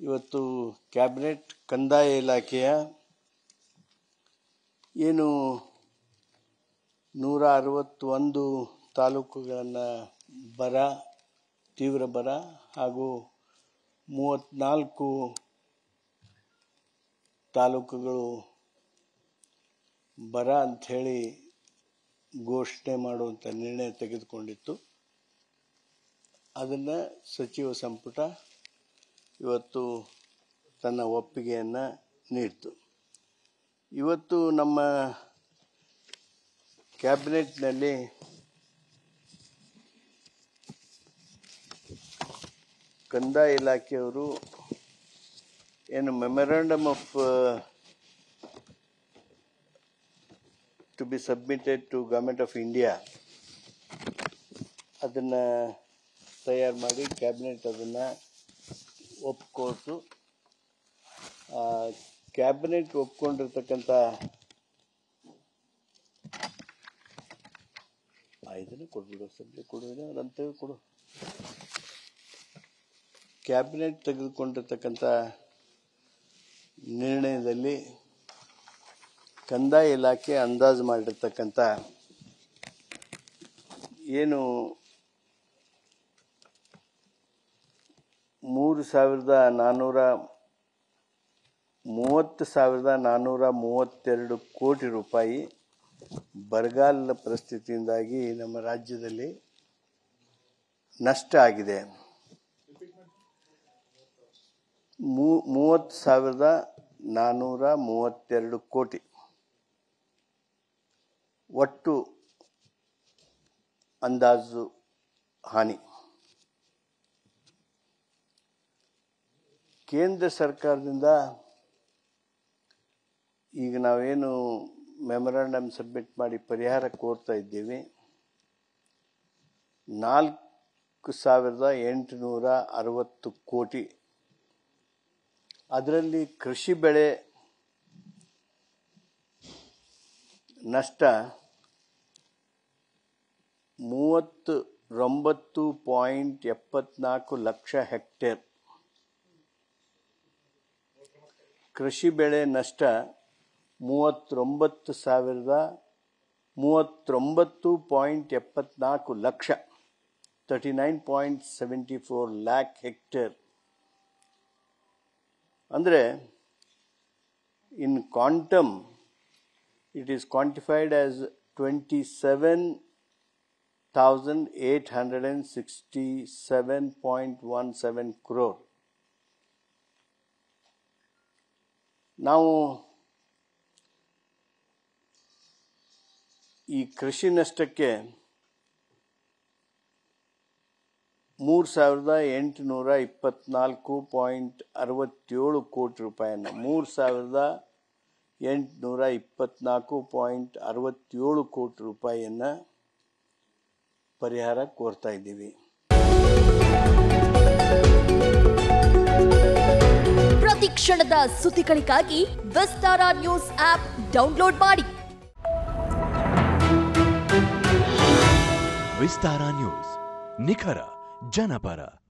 ಇವತ್ತು ಕ್ಯಾಬಿನೆಟ್ ಕಂದಾಯ ಇಲಾಖೆಯ ಏನು ನೂರ ಅರವತ್ತೊಂದು ತಾಲೂಕುಗಳನ್ನು ಬರ ತೀವ್ರ ಬರ ಹಾಗೂ ಮೂವತ್ತ್ನಾಲ್ಕು ತಾಲೂಕುಗಳು ಬರ ಅಂಥೇಳಿ ಘೋಷಣೆ ಮಾಡುವಂಥ ನಿರ್ಣಯ ತೆಗೆದುಕೊಂಡಿತ್ತು ಅದನ್ನು ಸಚಿವ ಸಂಪುಟ ಇವತ್ತು ತನ್ನ ಒಪ್ಪಿಗೆಯನ್ನು ನೀಡಿತು ಇವತ್ತು ನಮ್ಮ ಕ್ಯಾಬಿನೆಟ್ನಲ್ಲಿ ಕಂದಾಯ ಇಲಾಖೆಯವರು ಏನು memorandum of to be submitted to government of India ಅದನ್ನು ತಯಾರು ಮಾಡಿ ಕ್ಯಾಬಿನೆಟ್ ಅದನ್ನು ಒಪ್ಕೊಳ್ತು ಕ್ಯಾಬಿನೆಟ್ ಒಪ್ಕೊಂಡಿರ್ತಕ್ಕಂಥ ಇದನ್ನು ಕೊಡ್ಬಿಡು ಸಬ್ಜೆಕ್ಟ್ ಕೊಡು ಅದಂತ ಕೊಡು ಕ್ಯಾಬಿನೆಟ್ ತೆಗೆದುಕೊಂಡಿರ್ತಕ್ಕಂಥ ನಿರ್ಣಯದಲ್ಲಿ ಕಂದಾಯ ಇಲಾಖೆ ಅಂದಾಜು ಮಾಡಿರ್ತಕ್ಕಂಥ ಏನು ಮೂರು ಸಾವಿರದ ನಾನ್ನೂರ ಮೂವತ್ತು ಸಾವಿರದ ನಾನ್ನೂರ ಮೂವತ್ತೆರಡು ಕೋಟಿ ರೂಪಾಯಿ ಬರಗಾಲ ಪರಿಸ್ಥಿತಿಯಿಂದಾಗಿ ನಮ್ಮ ರಾಜ್ಯದಲ್ಲಿ ನಷ್ಟ ಆಗಿದೆ ಮೂ- ಮೂವತ್ತು ಸಾವಿರದ ನಾನ್ನೂರ ಮೂವತ್ತೆರಡು ಕೋಟಿ ಒಟ್ಟು ಅಂದಾಜು ಹಾನಿ ಕೇಂದ್ರ ಸರ್ಕಾರದಿಂದ ಈಗ ನಾವೇನು ಮೆಮೊರಾಂಡಮ್ ಸಬ್ಮಿಟ್ ಮಾಡಿ ಪರಿಹಾರ ಕೋರ್ತಾ ಇದ್ದೀವಿ ನಾಲ್ಕು ಸಾವಿರದ ಎಂಟುನೂರ ಅರವತ್ತು ಕೋಟಿ ಅದರಲ್ಲಿ ಕೃಷಿ ಬೆಳೆ ನಷ್ಟ ಮೂವತ್ತು ಒಂಬತ್ತು ಪಾಯಿಂಟ್ ಎಪ್ಪತ್ನಾಲ್ಕು ಲಕ್ಷ ಹೆಕ್ಟೇರ್ ಕೃಷಿ ಬೆಳೆ ನಷ್ಟ ಮೂವತ್ತೊಂಬತ್ತು ಸಾವಿರದ ಮೂವತ್ತೊಂಬತ್ತು ಪಾಯಿಂಟ್ ಎಪ್ಪತ್ನಾಲ್ಕು ಲಕ್ಷ thirty nine point seventy four lakh hectare ಅಂದರೆ in quantum it is quantified as twenty seven thousand eight hundred and sixty seven point one seven crore ನಾವು ಈ ಕೃಷಿ ನಷ್ಟಕ್ಕೆ ಮೂರು ಸಾವಿರದ ಎಂಟುನೂರ ಇಪ್ಪತ್ನಾಲ್ಕು ಪಾಯಿಂಟ್ ಅರವತ್ತೇಳು ಕೋಟಿ ರೂಪಾಯಿಯನ್ನು ಮೂರು ಸಾವಿರದ ಎಂಟುನೂರ ಇಪ್ಪತ್ನಾಲ್ಕು ಪಾಯಿಂಟ್ ಅರವತ್ತೇಳು ಕೋಟಿ ರೂಪಾಯಿಯನ್ನು ಪರಿಹಾರ ಕೋರ್ತಾ ಇದ್ದೀವಿ ಪ್ರತಿ ಕ್ಷಣದ ಸುದ್ದಿಗಳಿಗಾಗಿ ವಿಸ್ತಾರ ನ್ಯೂಸ್ ಆಪ್ ಡೌನ್ಲೋಡ್ ಮಾಡಿ ವಿಸ್ತಾರ ನ್ಯೂಸ್ ನಿಖರ ಜನಪರ